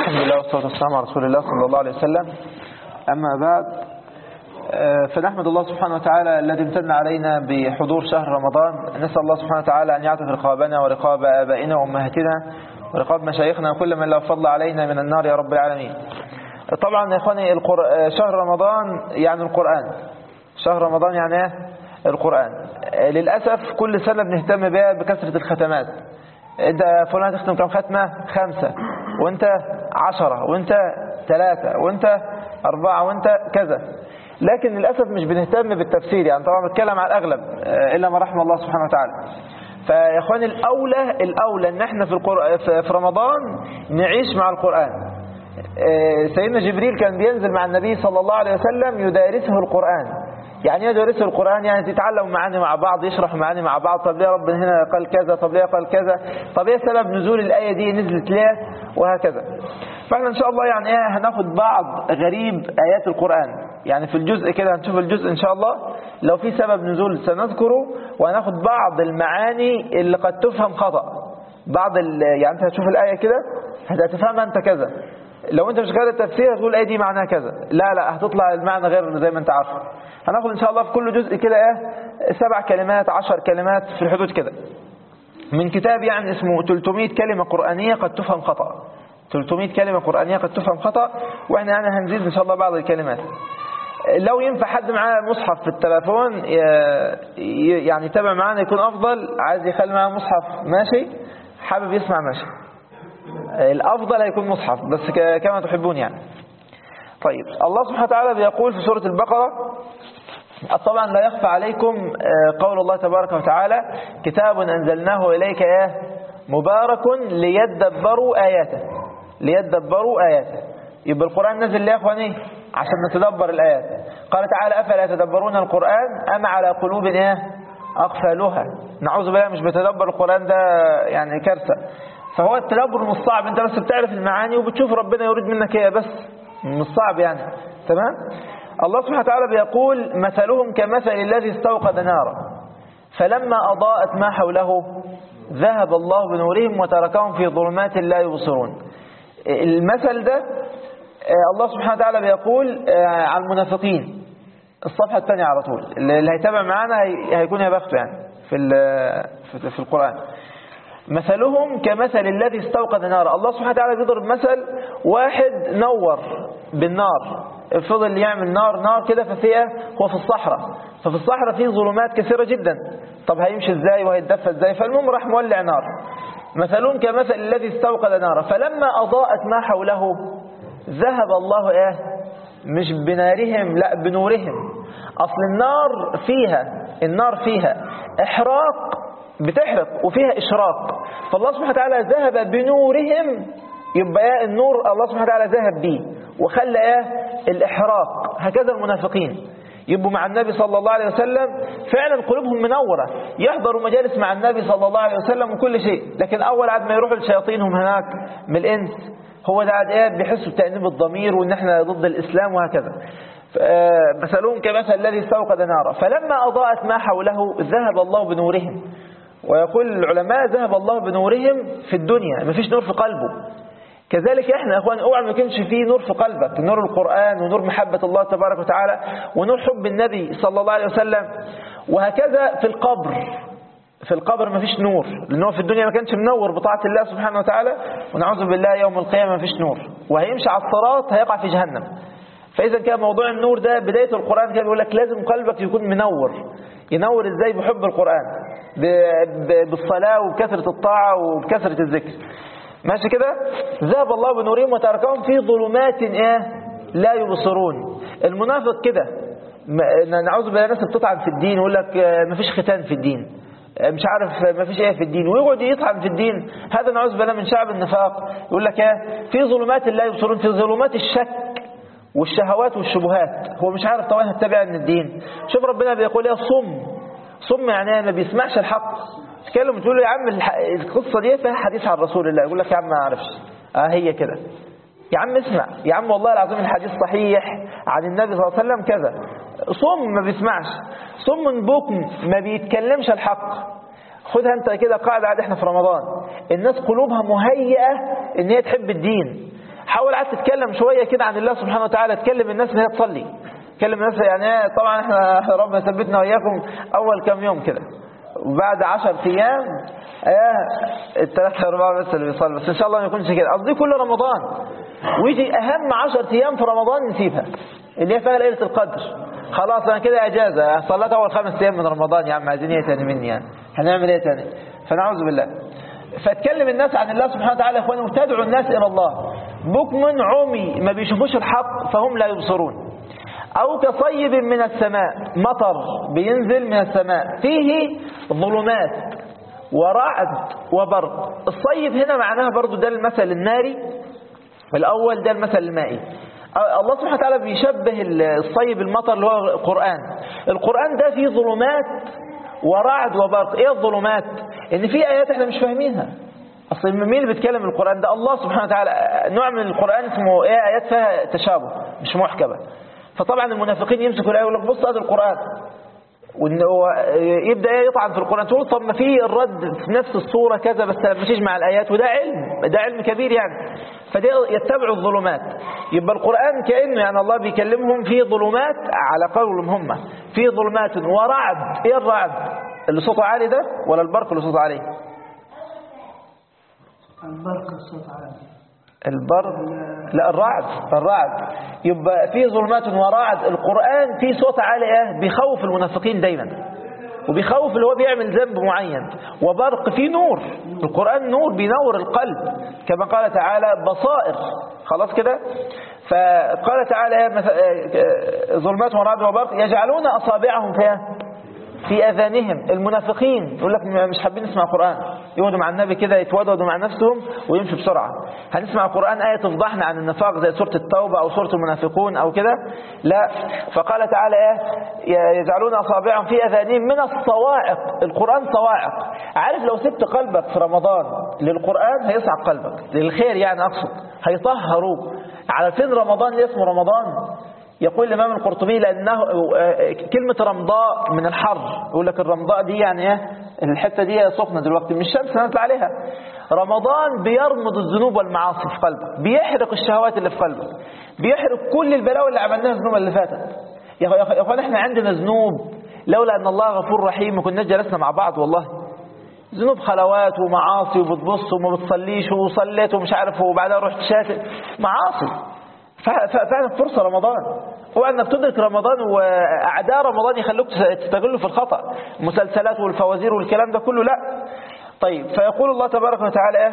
الحمد لله والصلاة والسلام على رسول الله صلى الله عليه وسلم أما بعد آه، فنحمد الله سبحانه وتعالى الذي امتن علينا بحضور شهر رمضان نسأل الله سبحانه وتعالى أن يعطف رقابنا ورقاب آبائنا وأمهاتنا ورقاب مشايخنا وكل من له فضل علينا من النار يا رب العالمين طبعا يا إخواني القر... آه، شهر رمضان يعني القرآن شهر رمضان يعني إيه؟ القرآن آه، للأسف كل سنة بنهتم بها بكثرة الختمات انت فلان تختم كم ختمة خمسة وانت عشرة وانت ثلاثة وانت أربعة وانت كذا لكن للأسف مش بنهتم بالتفسير يعني طبعا بتكلم على الأغلب آه، إلا ما رحم الله سبحانه وتعالى فيا اخواني الأولى الأولى ان احنا في, القر... في في رمضان نعيش مع القرآن آه، سيدنا جبريل كان بينزل مع النبي صلى الله عليه وسلم يدارسه القرآن يعني ايه يدرسه القرآن يعني تتعلموا معاني مع بعض يشرحوا معاني مع بعض طب ليه ربنا هنا قال كذا طب ليه قال كذا طب ايه سبب نزول الآية دي نزلت ليه وهكذا فاحنا ان شاء الله يعني ايه هناخد بعض غريب آيات القرآن يعني في الجزء كده هنشوف الجزء ان شاء الله لو في سبب نزول سنذكره وهناخد بعض المعاني اللي قد تفهم خطأ بعض ال... يعني انت هتشوف الآية كده هتفهمها انت كذا لو انت مش قادر التفسير هتقول الايه دي معناها كذا لا لا هتطلع المعنى غير زي ما انت عارف هناخد ان شاء الله في كل جزء كده ايه سبع كلمات عشر كلمات في الحدود كده من كتاب يعني اسمه 300 كلمة قرآنية قد تفهم خطأ 300 كلمة قرآنية قد تفهم خطأ واحنا يعني هنزيد ان شاء الله بعض الكلمات لو ينفع حد معاه مصحف في التلفون يعني يتابع معانا يكون افضل عايز يخلي معاه مصحف ماشي حابب يسمع ماشي الافضل هيكون مصحف بس كما تحبون يعني طيب الله سبحانه وتعالى بيقول في سورة البقرة طبعا لا يخفى عليكم قول الله تبارك وتعالى كتاب أنزلناه إليك يا مبارك ليدبروا آياته ليدبروا آياته يبقى القرآن نزل ليه يا أخواني عشان نتدبر الآيات قال تعالى أفلا يتدبرون القرآن أم على قلوب إيه أقفالها نعوذ بالله مش بتدبر القرآن ده يعني كارثة فهو التدبر مش صعب انت بس بتعرف المعاني وبتشوف ربنا يريد منك ايه بس مش صعب يعني تمام الله سبحانه وتعالى بيقول مثلهم كمثل الذي استوقد نارا فلما أضاءت ما حوله ذهب الله بنورهم وتركهم في ظلمات لا يبصرون المثل ده الله سبحانه وتعالى بيقول على المنافقين الصفحة الثانية على طول اللي هيتابع معانا هيكون يا بخته يعني في في القرآن مثلهم كمثل الذي استوقد نارا الله سبحانه وتعالى بيضرب مثل واحد نور بالنار فضل يعمل نار نار كده ففيه هو في الصحراء ففي الصحراء فيه ظلمات كثيرة جدا طب هيمشي ازاي وهيتدفى ازاي فالمهم راح مولع نار مثلهم كمثل الذي استوقد نارا فلما أضاءت ما حوله ذهب الله ايه مش بنارهم لا بنورهم أصل النار فيها النار فيها إحراق بتحرق وفيها إشراق فالله سبحانه وتعالى ذهب بنورهم يبقى ايه النور الله سبحانه وتعالى ذهب به وخلى ايه الإحراق هكذا المنافقين يبقوا مع النبي صلى الله عليه وسلم فعلا قلوبهم منورة يحضروا مجالس مع النبي صلى الله عليه وسلم وكل شيء لكن أول عاد ما يروحوا لشياطينهم هناك من الإنس هو ده عاد ايه بيحسوا بتأنيب الضمير وإن احنا ضد الإسلام وهكذا مثلهم كمثل الذي استوقد نارا فلما أضاءت ما حوله ذهب الله بنورهم ويقول العلماء ذهب الله بنورهم في الدنيا ما فيش نور في قلبه كذلك احنا يا اخوان اوعى ما يكونش فيه نور في قلبك نور القرآن ونور محبة الله تبارك وتعالى ونور حب النبي صلى الله عليه وسلم وهكذا في القبر في القبر ما فيش نور لأنه في الدنيا ما كانش منور بطاعة الله سبحانه وتعالى ونعوذ بالله يوم القيامة ما فيش نور وهيمشي على الصراط هيقع في جهنم فإذا كان موضوع النور ده بداية القرآن كان بيقول لك لازم قلبك يكون منور ينور ازاي بحب القرآن بالصلاة وبكثرة الطاعة وبكثرة الذكر ماشي كده ذهب الله بنورهم وتركهم في ظلمات ايه لا يبصرون المنافق كده نعوذ بالله ناس بتطعن في الدين ويقول لك مفيش ختان في الدين مش عارف ما فيش ايه في الدين ويقعد يطعن في الدين هذا نعوذ بالله من شعب النفاق يقول لك ايه في ظلمات لا يبصرون في ظلمات الشك والشهوات والشبهات هو مش عارف طبعا هتتبع من الدين شوف ربنا بيقول ايه صم صم يعني ما بيسمعش الحق تكلم تقول له يا عم القصه دي فيها حديث عن رسول الله يقول لك يا عم ما اعرفش اه هي كده يا عم اسمع يا عم والله العظيم الحديث صحيح عن النبي صلى الله عليه وسلم كذا صم ما بيسمعش صم بكم ما بيتكلمش الحق خدها انت كده قاعده عاد احنا في رمضان الناس قلوبها مهيئه ان هي تحب الدين حاول قعدت تتكلم شوية كده عن الله سبحانه وتعالى تكلم الناس ان هي تصلي تكلم الناس يعني طبعا احنا ربنا يثبتنا واياكم اول كام يوم كده وبعد 10 ايام اه الثلاثة أربعة بس اللي بيصلي بس إن شاء الله ما يكونش كده قصدي كل رمضان ويجي أهم 10 أيام في رمضان نسيبها اللي هي فيها ليلة القدر خلاص أنا كده إجازة صليت أول خمس أيام من رمضان يا عم عايزين إيه تاني مني يعني هنعمل إيه تاني فنعوذ بالله فتكلم الناس عن الله سبحانه وتعالى يا إخواني وتدعو الناس إلى الله بكم عمي ما بيشوفوش الحق فهم لا يبصرون أو كصيب من السماء مطر بينزل من السماء فيه ظلمات ورعد وبرق الصيب هنا معناها برضو ده المثل الناري الأول ده المثل المائي الله سبحانه وتعالى بيشبه الصيب المطر اللي هو القرآن القرآن ده فيه ظلمات ورعد وبرق ايه الظلمات ان في ايات احنا مش فاهمينها اصل مين اللي بيتكلم القرآن ده الله سبحانه وتعالى نوع من القرآن اسمه ايه ايات فيها تشابه مش محكمة فطبعا المنافقين يمسكوا الايه يقول لك بص هذا القرآن وان هو يبدا يطعن في القران تقول طب ما في الرد في نفس الصوره كذا بس لما تيجي مع الايات وده علم ده علم كبير يعني فده يتبعوا الظلمات يبقى القران كانه يعني الله بيكلمهم في ظلمات على قولهم هم في ظلمات ورعد ايه الرعد اللي صوته عالي ده ولا البرق اللي صوته عالي البرق الصوت عالي البرق لا الرعد الرعد يبقى في ظلمات ورعد القرآن في صوت عالي ايه بيخوف المنافقين دايما وبيخوف اللي هو بيعمل ذنب معين وبرق في نور القرآن نور بينور القلب كما قال تعالى بصائر خلاص كده فقال تعالى ظلمات ورعد وبرق يجعلون أصابعهم فيها في أذانهم المنافقين يقول لك مش حابين نسمع قرآن يقعدوا مع النبي كده يتوددوا مع نفسهم ويمشوا بسرعة هنسمع قرآن آية تفضحنا عن النفاق زي سورة التوبة أو سورة المنافقون أو كده لا فقال تعالى إيه يجعلون أصابعهم في أذانهم من الصواعق القرآن صواعق عارف لو سبت قلبك في رمضان للقرآن هيصعق قلبك للخير يعني أقصد هيطهروك على فين رمضان ليه اسمه رمضان يقول الإمام القرطبي لأنه كلمة رمضاء من الحر يقول لك الرمضاء دي يعني ايه الحتة دي سخنة دلوقتي مش الشمس نازل عليها رمضان بيرمض الذنوب والمعاصي في قلبك بيحرق الشهوات اللي في قلبك بيحرق كل البلاوي اللي عملناها الذنوب اللي فاتت يا اخوان احنا عندنا ذنوب لولا ان الله غفور رحيم ما كناش جلسنا مع بعض والله ذنوب خلوات ومعاصي وبتبص وما بتصليش وصليت ومش عارف وبعدها رحت شاتم معاصي فعلا فرصة رمضان هو انك تدرك رمضان واعداء رمضان يخلوك تستغلوا في الخطأ المسلسلات والفوازير والكلام ده كله لا طيب فيقول الله تبارك وتعالى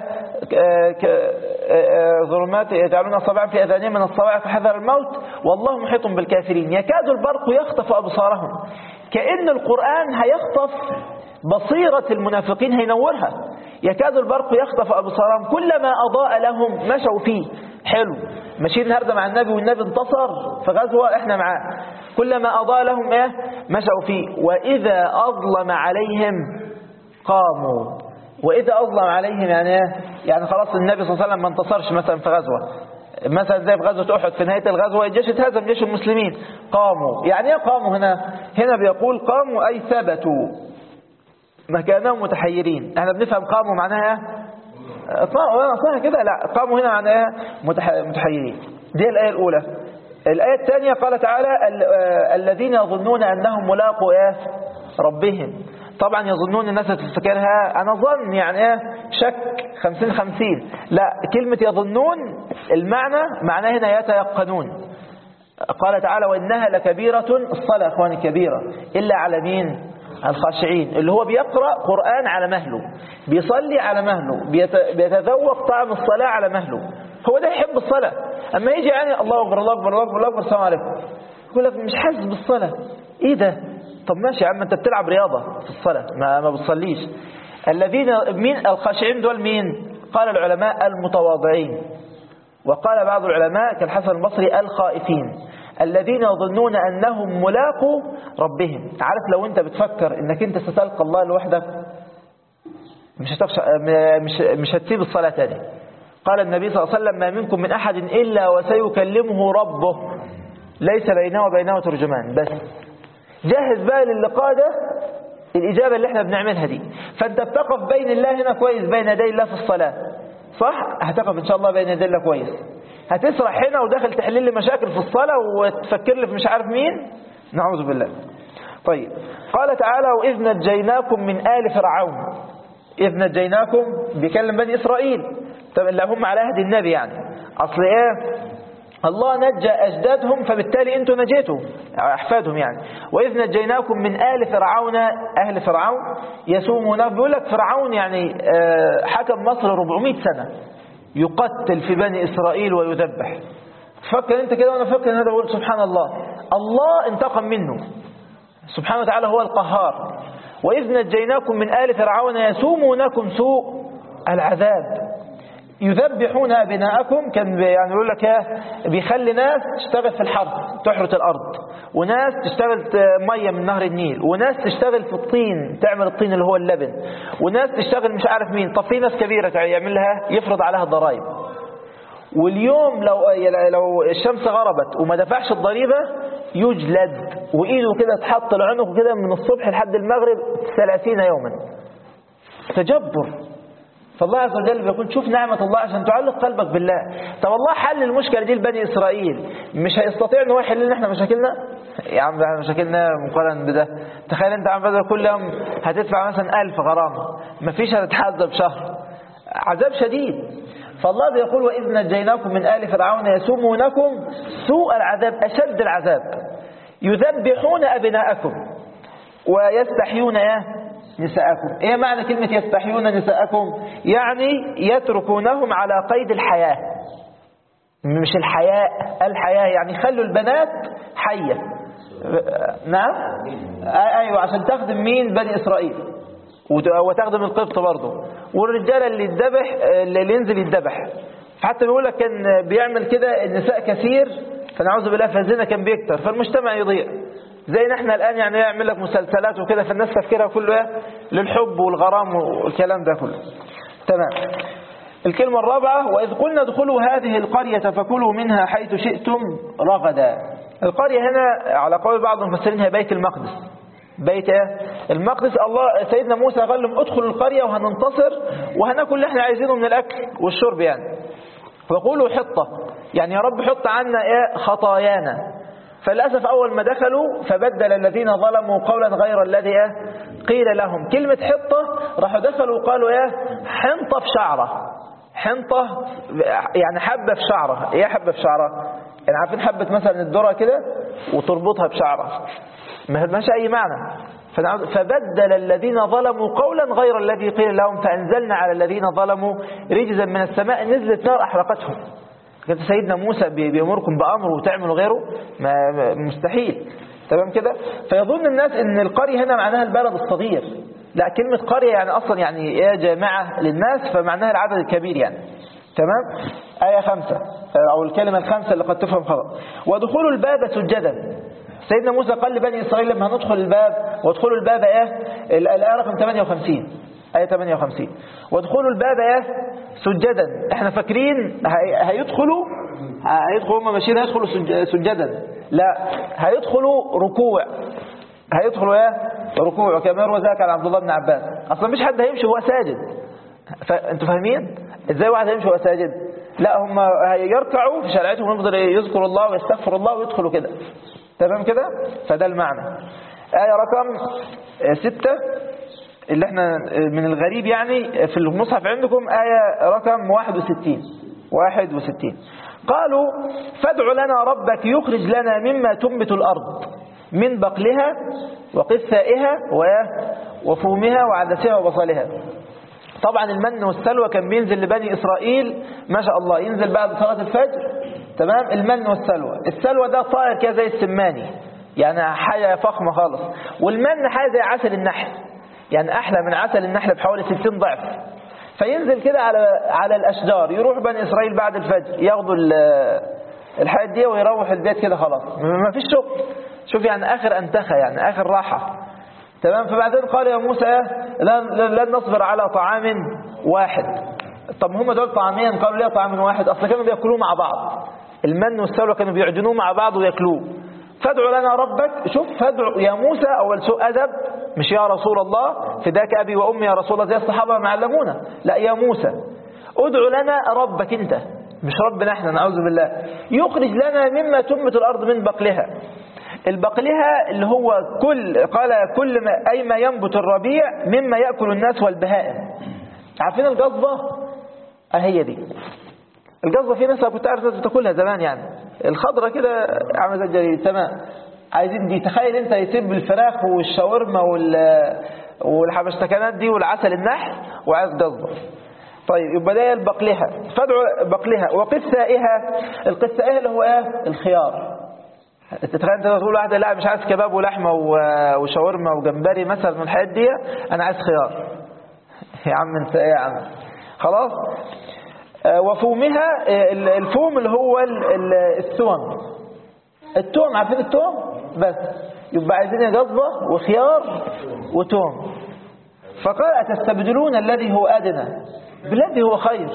ظلمات يجعلون اصابعهم في اذانهم من الصواعق فحذر الموت والله محيط بالكافرين يكاد البرق يخطف ابصارهم كأن القرآن هيخطف بصيرة المنافقين هينورها يكاد البرق يخطف أبصارهم كلما أضاء لهم مشوا فيه حلو ماشيين النهارده مع النبي والنبي انتصر في غزوة احنا معاه كلما أضاء لهم ايه مشوا فيه وإذا أظلم عليهم قاموا وإذا أظلم عليهم يعني ايه يعني خلاص النبي صلى الله عليه وسلم ما انتصرش مثلا في غزوة مثلا زي في غزوة أحد في نهاية الغزوة الجيش اتهزم جيش المسلمين قاموا يعني ايه قاموا هنا هنا بيقول قاموا أي ثبتوا مكانهم متحيرين احنا بنفهم قاموا معناها صح كده لا قاموا هنا معناها متحيرين دي الآية الأولى الآية الثانية قال تعالى الذين يظنون أنهم ملاقوا ايه ربهم طبعا يظنون الناس تفتكرها أنا ظن يعني ايه شك خمسين خمسين لا كلمة يظنون المعنى معناه هنا يتيقنون قال تعالى وإنها لكبيرة الصلاة أخواني كبيرة إلا على مين الخاشعين اللي هو بيقرأ قرآن على مهله بيصلي على مهله بيتذوق طعم الصلاة على مهله هو ده يحب الصلاة أما يجي يعني الله أكبر الله أكبر الله أكبر الله أكبر السلام عليكم يقول لك مش حاسس بالصلاة إيه ده طب ماشي يا عم أنت بتلعب رياضة في الصلاة ما, ما بتصليش الذين مين الخاشعين دول مين قال العلماء المتواضعين وقال بعض العلماء كالحسن البصري الخائفين الذين يظنون أنهم ملاقوا ربهم عارف لو أنت بتفكر أنك أنت ستلقى الله لوحدك مش هتخشى مش مش هتسيب الصلاة تاني قال النبي صلى الله عليه وسلم ما منكم من أحد إلا وسيكلمه ربه ليس بينه وبينه ترجمان بس جهز بقى للقاء ده الإجابة اللي احنا بنعملها دي فأنت بتقف بين الله هنا كويس بين يدي الله في الصلاة صح هتقف إن شاء الله بين يدي الله كويس هتسرح هنا وداخل تحلل لي مشاكل في الصلاة وتفكر لي في مش عارف مين نعوذ بالله طيب قال تعالى وإذ نجيناكم من آل فرعون إذ نجيناكم بيكلم بني إسرائيل طب اللي هم على عهد النبي يعني أصل إيه الله نجى أجدادهم فبالتالي أنتم نجيتوا أحفادهم يعني وإذ نجيناكم من آل فرعون أهل فرعون يسومون بيقول لك فرعون يعني آه، حكم مصر 400 سنة يقتل في بني إسرائيل ويذبح تفكر أنت كده وأنا فكر إن هذا بقول سبحان الله الله انتقم منه سبحانه وتعالى هو القهار وإذ نجيناكم من آل فرعون يسومونكم سوء العذاب يذبحون أبناءكم كان بي- يعني يقول لك إيه، بيخلي ناس تشتغل في الحرث تحرث الأرض وناس تشتغل ت- مية من نهر النيل وناس تشتغل في الطين تعمل الطين اللي هو اللبن وناس تشتغل مش عارف مين طب في ناس كبيرة يعمل لها يفرض عليها الضرائب واليوم لو لو الشمس غربت وما دفعش الضريبة يجلد وإيده كده تحط العنق كده من الصبح لحد المغرب 30 يوما تجبر فالله عز وجل بيقول شوف نعمة الله عشان تعلق قلبك بالله طب الله حل المشكلة دي لبني إسرائيل مش هيستطيع ان هو يحل لنا احنا مشاكلنا يا عم ده احنا مشاكلنا مقارنة بده تخيل انت عم بدل كل يوم هتدفع مثلا ألف غرامة مفيش هتتحاسب شهر عذاب شديد فالله بيقول وإذ نجيناكم من آل فرعون يسومونكم سوء العذاب أشد العذاب يذبحون أبناءكم ويستحيون إيه؟ نساءكم إيه معنى كلمة يستحيون نساءكم يعني يتركونهم على قيد الحياة مش الحياء الحياة يعني خلوا البنات حية نعم آه، أيوة عشان تخدم مين بني إسرائيل وت- وتخدم القبط برضه والرجالة اللي يتذبح اللي ينزل يتذبح حتى بيقول لك كان بيعمل كده النساء كثير فنعوذ بالله فالزنا كان بيكتر فالمجتمع يضيع زي احنا الآن يعني يعمل لك مسلسلات وكده فالناس تفكيرها كله ايه للحب والغرام والكلام ده كله تمام الكلمة الرابعة وإذ قلنا ادخلوا هذه القرية فكلوا منها حيث شئتم رغدا القرية هنا على قول بعض المفسرين هي بيت المقدس بيت ايه المقدس الله سيدنا موسى قال لهم ادخلوا القرية وهننتصر وهناكل اللي احنا عايزينه من الأكل والشرب يعني وقولوا حطة يعني يا رب حط عنا ايه خطايانا فللأسف أول ما دخلوا فبدل الذين ظلموا قولا غير الذي إيه قيل لهم كلمة حطة راحوا دخلوا وقالوا إيه حنطة في شعرة حنطة يعني حبة في شعرة إيه حبة في شعرة يعني عارفين حبة مثلا الذرة كده وتربطها بشعرة ما ماش أي معنى فنعود- فبدل الذين ظلموا قولا غير الذي قيل لهم فأنزلنا على الذين ظلموا رجزا من السماء نزلت نار أحرقتهم كانت سيدنا موسى بي- بيأمركم بأمر وتعملوا غيره ما ما- مستحيل تمام كده فيظن الناس ان القرية هنا معناها البلد الصغير لا كلمة قرية يعني أصلا يعني ايه جامعة للناس فمعناها العدد الكبير يعني تمام آية خمسة أو الكلمة الخامسة اللي قد تفهم خطأ ودخول الباب سجدا سيدنا موسى قال لبني إسرائيل لما هندخل الباب وادخلوا الباب ايه ال- الآية رقم 58 آية 58 وادخلوا الباب ايه سجدا احنا فاكرين هي- هيدخلوا هيدخلوا هم ماشيين هيدخلوا سج- سجدا لا هيدخلوا ركوع هيدخلوا ايه ركوع كما يروى ذلك عن عبد الله بن عباس اصلا مش حد هيمشي وهو ساجد فانتوا فاهمين ازاي واحد هيمشي وهو ساجد لا هم هيركعوا في شريعتهم يفضل يذكر الله ويستغفر الله ويدخلوا كده تمام كده فده المعنى آية رقم آه، ستة اللي احنا من الغريب يعني في المصحف عندكم آية رقم 61 61 قالوا فادع لنا ربك يخرج لنا مما تنبت الأرض من بقلها وقثائها و- وفومها وعدسها وبصلها طبعا المن والسلوى كان بينزل لبني إسرائيل ما شاء الله ينزل بعد صلاة الفجر تمام المن والسلوى السلوى ده طائر كده زي السماني يعني حاجة فخمة خالص والمن حاجة زي عسل النحل يعني أحلى من عسل النحل بحوالي 60 ضعف فينزل كده على على الأشجار يروح بني إسرائيل بعد الفجر ياخدوا ال- الحاجات دي ويروح البيت كده خلاص ما فيش شغل شوف يعني آخر أنتخة يعني آخر راحة تمام فبعدين قال يا موسى لن, لن لن نصبر على طعام واحد طب هم دول طعامين قالوا ليه طعام واحد اصل كانوا بياكلوه مع بعض المن والسلوى كانوا بيعجنوه مع بعض وياكلوه فادعوا لنا ربك شوف فادعوا يا موسى اول سوء ادب مش يا رسول الله فداك ابي وامي يا رسول الله زي الصحابه ما علمونا لا يا موسى ادعوا لنا ربك انت مش ربنا احنا نعوذ بالله يخرج لنا مما تنبت الأرض من بقلها البقلها اللي هو كل قال كل ما أي ما ينبت الربيع مما يأكل الناس والبهائم عارفين القصبة اهي دي القصبة في ناس كنت عارف ناس بتاكلها زمان يعني الخضرة كده عامله زي الجريد تمام عايزين دي تخيل انت يسيب الفراخ والشاورما وال والحبشتكنات دي والعسل النحل وعايز قصبة طيب يبقى ده البقلها فادعوا بقلها وقثائها القثائها اللي هو ايه الخيار تتخيل انت تقول واحد لا مش عايز كباب ولحمه و- وشاورما وجمبري مثلا من الحاجات دي انا عايز خيار يا عم انت ايه يا عم خلاص آه، وفومها آه، ال- الفوم اللي هو ال- ال- الثوم التوم عارفين التوم بس يبقى عايزين جزبة وخيار وتوم فقال أتستبدلون الذي هو أدنى بالذي هو خير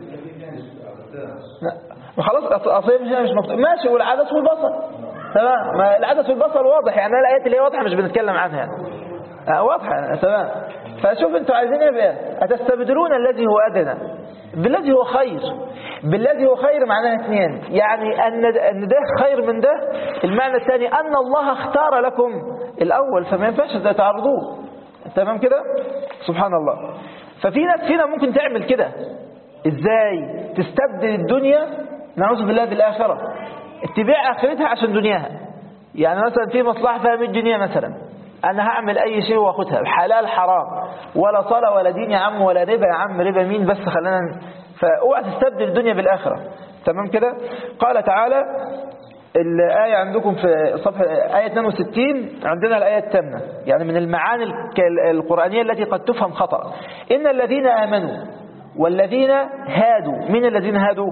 لا. خلاص أص- أصيب هنا مش مكتوب ماشي والعدس والبصل تمام ما العدس والبصل واضح يعني الآيات اللي هي واضحة مش بنتكلم عنها يعني. آه، واضحة تمام فشوف انتوا عايزين ايه بقى أتستبدلون الذي هو أدنى بالذي هو خير بالذي هو خير معناها اثنين يعني أن أن ده خير من ده المعنى الثاني أن الله اختار لكم الأول فما ينفعش تعرضوه تمام كده سبحان الله ففي ناس فينا ممكن تعمل كده ازاي تستبدل الدنيا نعوذ بالله بالآخرة تبيع آخرتها عشان دنياها يعني مثلا في مصلحة فيها 100 جنيه مثلا أنا هعمل أي شيء وأخدها حلال حرام ولا صلاة ولا دين يا عم ولا ربا يا عم ربا مين بس خلينا ن- فاوعى تستبدل الدنيا بالآخرة تمام كده قال تعالى الآية عندكم في صفحة آية 62 عندنا الآية الثامنة يعني من المعاني الك- القرآنية التي قد تفهم خطأ إن الذين آمنوا والذين هادوا من الذين هادوا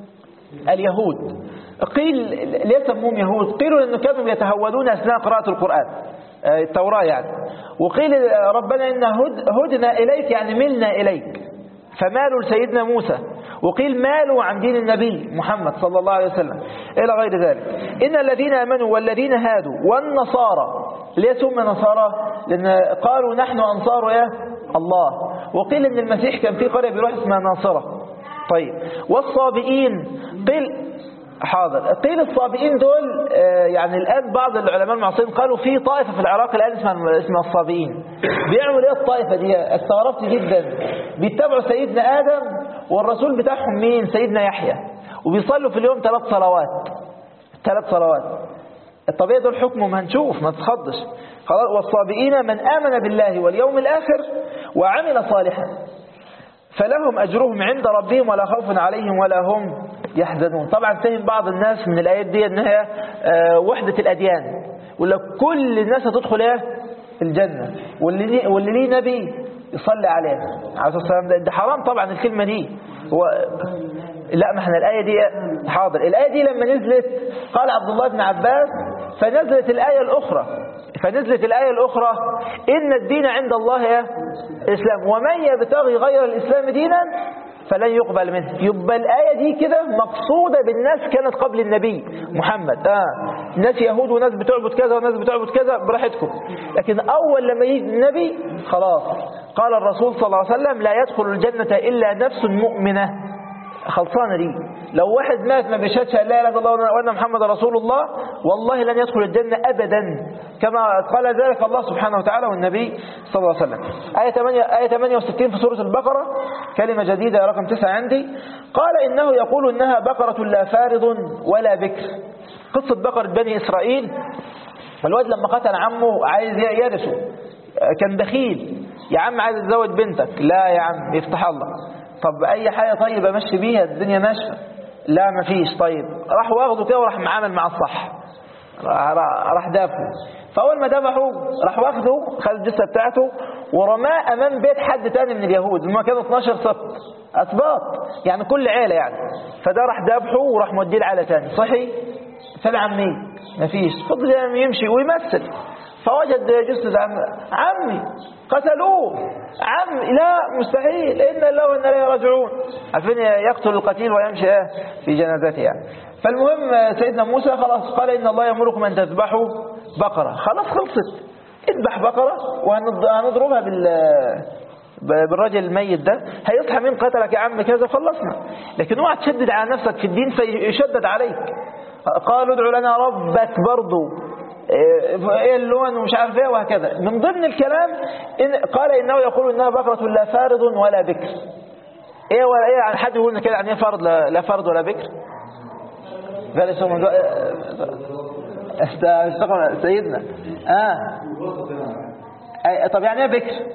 اليهود قيل ليه سموهم يهود قيلوا لأنه كانوا يتهودون أثناء قراءة القرآن آه، التوراة يعني وقيل آه، ربنا إن هد هدنا إليك يعني ملنا إليك فمالوا لسيدنا موسى وقيل مالوا عن دين النبي محمد صلى الله عليه وسلم إلى غير ذلك إن الذين آمنوا والذين هادوا والنصارى ليه سمى نصارى لأن قالوا نحن أنصار إيه؟ الله وقيل إن المسيح كان في قرية بيروح اسمها ناصرة طيب والصابئين قيل حاضر قيل الصابئين دول آه، يعني الآن بعض العلماء المعاصرين قالوا في طائفة في العراق الآن اسمها اسمها الصابئين بيعملوا ايه الطائفة دي استغربت جدا بيتبعوا سيدنا آدم والرسول بتاعهم مين سيدنا يحيى وبيصلوا في اليوم ثلاث صلوات ثلاث صلوات الطبيعي دول حكمهم هنشوف ما تتخضش خلاص والصابئين من آمن بالله واليوم الآخر وعمل صالحا فلهم أجرهم عند ربهم ولا خوف عليهم ولا هم يحزنون طبعا فهم بعض الناس من الآيات دي أنها آه، وحدة الأديان ولا كل الناس هتدخل ايه الجنة واللي ليه, واللي ليه نبي يصلي عليه عليه الصلاة والسلام ده, ده حرام طبعا الكلمة دي هو لا ما احنا الآية دي حاضر الآية دي لما نزلت قال عبد الله بن عباس فنزلت الآية الأخرى فنزلت الآية الأخرى إن الدين عند الله يا الإسلام ومن يبتغي غير الإسلام دينا فلن يقبل منه يبقى الآية دي كده مقصودة بالناس كانت قبل النبي محمد آه. ناس يهود وناس بتعبد كذا وناس بتعبد كذا براحتكم لكن أول لما يجي النبي خلاص قال الرسول صلى الله عليه وسلم لا يدخل الجنة إلا نفس مؤمنة خلصانة دي لو واحد مات ما بيشهدش لا اله الا الله وان محمد رسول الله والله لن يدخل الجنة ابدا كما قال ذلك الله سبحانه وتعالى والنبي صلى الله عليه وسلم آية 8 آية 68 في سورة البقرة كلمة جديدة رقم 9 عندي قال إنه يقول إنها بقرة لا فارض ولا بكر قصة بقرة بني إسرائيل الواد لما قتل عمه عايز يرثه كان بخيل يا عم عايز تزوج بنتك لا يا عم يفتح الله طب اي حاجه طيب امشي بيها الدنيا ماشيه لا مفيش طيب راح واخده كده وراح معامل مع الصح راح دافعه فاول ما دفعه راح واخده خد الجثه بتاعته ورماه امام بيت حد تاني من اليهود هم كانوا 12 سبط اسباط يعني كل عيله يعني فده راح ذبحه وراح موديه لعيله تاني صحي فين عمي مفيش فضل يمشي ويمثل فوجد جثة عم عمي قتلوه عمي لا مستحيل إن الله وإنا إليه راجعون عارفين يقتل القتيل ويمشي إيه في جنازته يعني فالمهم سيدنا موسى خلاص قال إن الله يأمركم أن تذبحوا بقرة خلاص خلصت اذبح بقرة وهنضربها بال ب- بالراجل الميت ده هيصحى مين قتلك يا عم كذا وخلصنا لكن اوعى تشدد على نفسك في الدين فيشدد عليك قالوا ادعوا لنا ربك برضو إيه إيه اللون ومش عارف ايه وهكذا من ضمن الكلام إن قال انه يقول انها بقرة لا فارض ولا بكر ايه ولا ايه يعني حد يقول لنا كده يعني ايه فرض لا, لا فرض ولا بكر قال اسمه من اشتغل سيدنا اه أي- طب يعني ايه بكر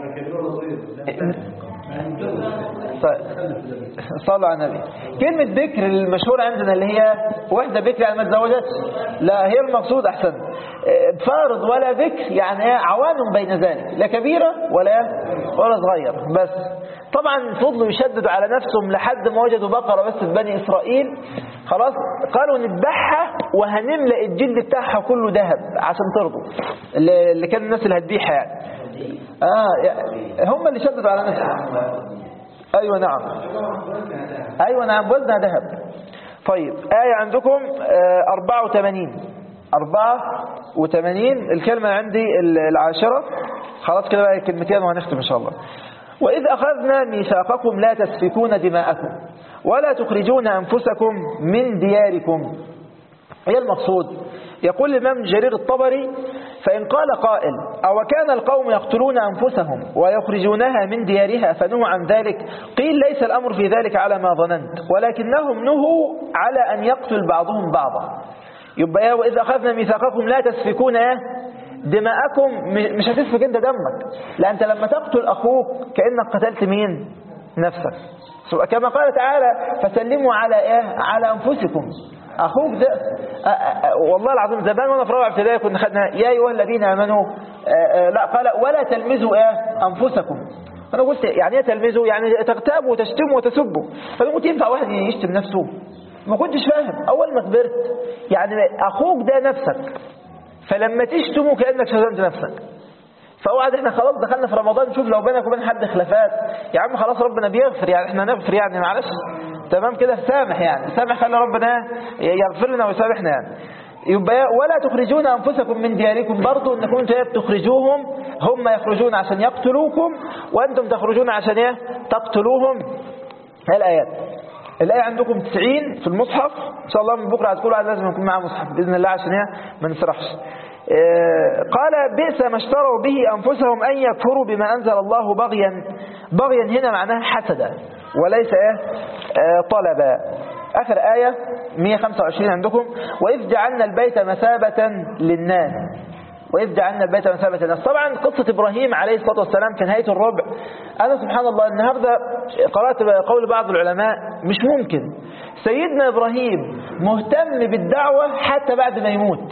طيب. صلوا على النبي كلمة بكر المشهورة عندنا اللي هي واحدة بكر يعني ما تزوجتش لا هي المقصود أحسن آه، فارض ولا بكر يعني ايه عوان بين ذلك لا كبيرة ولا ولا صغير بس طبعا فضلوا يشددوا على نفسهم لحد ما وجدوا بقرة بس في بني إسرائيل خلاص قالوا نذبحها وهنملأ الجلد بتاعها كله ذهب عشان ترضوا اللي اللي كان الناس اللي هتبيعها يعني اه يعني هم اللي شددوا على نفسهم ايوه نعم ايوه نعم وزنها ذهب طيب آية عندكم آه 84 84 الكلمة عندي العاشرة خلاص كده بقى كلمتين وهنختم إن شاء الله وإذ أخذنا ميثاقكم لا تسفكون دماءكم ولا تخرجون أنفسكم من دياركم هي المقصود يقول الإمام جرير الطبري فإن قال قائل أو كان القوم يقتلون أنفسهم ويخرجونها من ديارها فنهوا عن ذلك قيل ليس الأمر في ذلك على ما ظننت ولكنهم نهوا على أن يقتل بعضهم بعضا يبقى يا وإذا أخذنا ميثاقكم لا تسفكون إيه؟ دماءكم م- مش هتسفك انت دمك لا انت لما تقتل اخوك كأنك قتلت مين نفسك سو- كما قال تعالى فسلموا على ايه على انفسكم اخوك ده أ- أ- أ- والله العظيم زمان وانا في رابعه ابتدائي كنا خدنا يا ايها الذين امنوا أ- أ- لا قال ولا تلمزوا ايه انفسكم انا قلت يعني ايه تلمزوا يعني تغتابوا وتشتموا وتسبوا فانا قلت ينفع واحد يشتم نفسه ما كنتش فاهم اول ما كبرت يعني اخوك ده نفسك فلما تشتمه كأنك شتمت نفسك فوعد احنا خلاص دخلنا في رمضان نشوف لو بينك وبين حد خلافات يا عم خلاص ربنا بيغفر يعني احنا نغفر يعني معلش تمام كده سامح يعني سامح خلي ربنا يغفر لنا ويسامحنا يعني يبقى ولا تخرجون انفسكم من دياركم برضو انكم انتم تخرجوهم هم يخرجون عشان يقتلوكم وانتم تخرجون عشان ايه تقتلوهم هي الايات الآية عندكم 90 في المصحف إن شاء الله من بكرة هتقولوا عاد لازم يكون معاه مصحف بإذن الله عشان إيه ما نسرحش آه، قال بئس ما اشتروا به أنفسهم أن يكفروا بما أنزل الله بغيا بغيا هنا معناها حسدا وليس إيه آه، طلبا آخر آية 125 عندكم وإذ جعلنا البيت مثابة للناس وإذ جعلنا البيت مثابة للناس طبعا قصة إبراهيم عليه الصلاة والسلام في نهاية الربع أنا سبحان الله النهاردة قرأت قول بعض العلماء مش ممكن سيدنا إبراهيم مهتم بالدعوة حتى بعد ما يموت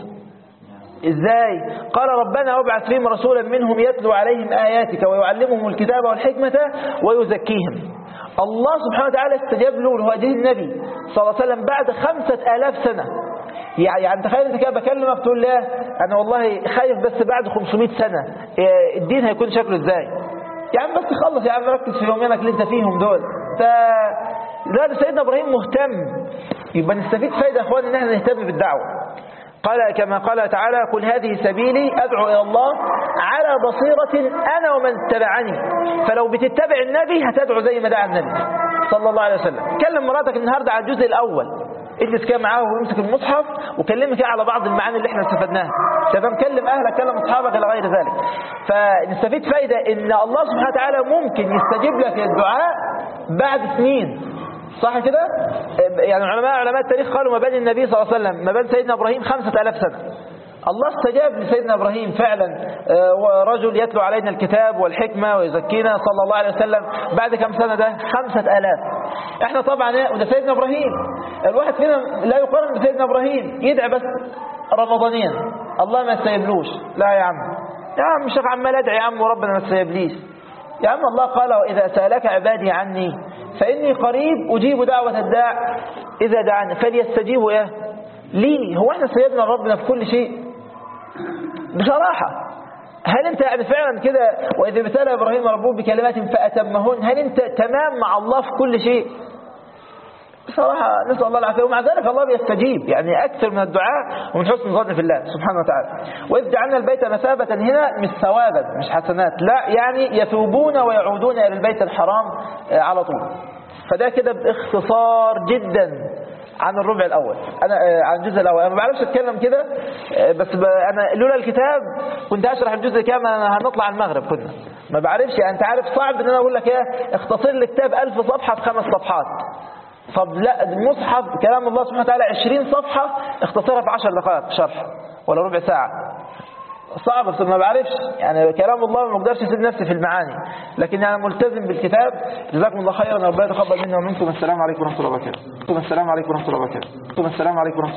إزاي قال ربنا وابعث فيهم رسولا منهم يتلو عليهم آياتك ويعلمهم الكتاب والحكمة ويزكيهم الله سبحانه وتعالى استجاب له لهذه النبي صلى الله عليه وسلم بعد خمسة آلاف سنة يعني يعني تخيل انت كده بكلمك تقول لا انا والله خايف بس بعد 500 سنة إيه الدين هيكون شكله ازاي يا عم بس خلص يا عم ركز في يومينك اللي انت فيهم دول ف لا ده سيدنا ابراهيم مهتم يبقى نستفيد فايده يا اخوان ان احنا نهتم بالدعوه قال كما قال تعالى قل هذه سبيلي ادعو الى الله على بصيره انا ومن اتبعني فلو بتتبع النبي هتدعو زي ما دعا النبي صلى الله عليه وسلم كلم مراتك النهارده على الجزء الاول اجلس كده معاه وامسك المصحف وكلمك على بعض المعاني اللي احنا استفدناها تمام كلم اهلك كلم اصحابك الى غير ذلك فنستفيد فايده ان الله سبحانه وتعالى ممكن يستجيب لك الدعاء بعد سنين صح كده يعني علماء علماء التاريخ قالوا ما بين النبي صلى الله عليه وسلم ما بين سيدنا ابراهيم خمسة ألاف سنة الله استجاب لسيدنا إبراهيم فعلا آه، ورجل يتلو علينا الكتاب والحكمة ويزكينا صلى الله عليه وسلم بعد كم سنة ده خمسة ألاف احنا طبعا إيه؟ وده سيدنا إبراهيم الواحد فينا لا يقارن بسيدنا إبراهيم يدعي بس رمضانيا الله ما يستجيبلوش لا يا عم يا عم الشيخ عمال ادعي يا عم وربنا ما يستجيبليش يا عم الله قال وإذا سألك عبادي عني فإني قريب أجيب دعوة الداع إذا دعاني فليستجيبوا إيه لي هو احنا سيدنا ربنا في كل شيء بصراحة هل انت يعني فعلا كده وإذا ابتلى إبراهيم ربه بكلمات فأتمهن هل انت تمام مع الله في كل شيء بصراحة نسأل الله العافية ومع ذلك الله بيستجيب يعني أكثر من الدعاء ومن حسن ظن في الله سبحانه وتعالى وإذ جعلنا البيت مثابة هنا مش ثوابا مش حسنات لا يعني يثوبون ويعودون إلى البيت الحرام آه، على طول فده كده باختصار جدا عن الربع الأول أنا آه، عن الجزء الأول أنا ما بعرفش أتكلم كده آه، بس ب... أنا لولا الكتاب كنت أشرح الجزء كامل أنا هنطلع المغرب كنا ما بعرفش يعني أنت عارف صعب إن أنا أقول لك إيه اختصر لي كتاب ألف صفحة في خمس صفحات طب لا المصحف كلام الله سبحانه وتعالى 20 صفحة اختصرها في 10 دقائق شرح ولا ربع ساعة صعب بس ما بعرفش يعني كلام الله ما اقدرش اسيب نفسي في المعاني لكن انا ملتزم بالكتاب جزاكم الله خيرا ربنا يتقبل منا ومنكم السلام عليكم ورحمه الله وبركاته السلام عليكم ورحمه الله وبركاته السلام عليكم ورحمه الله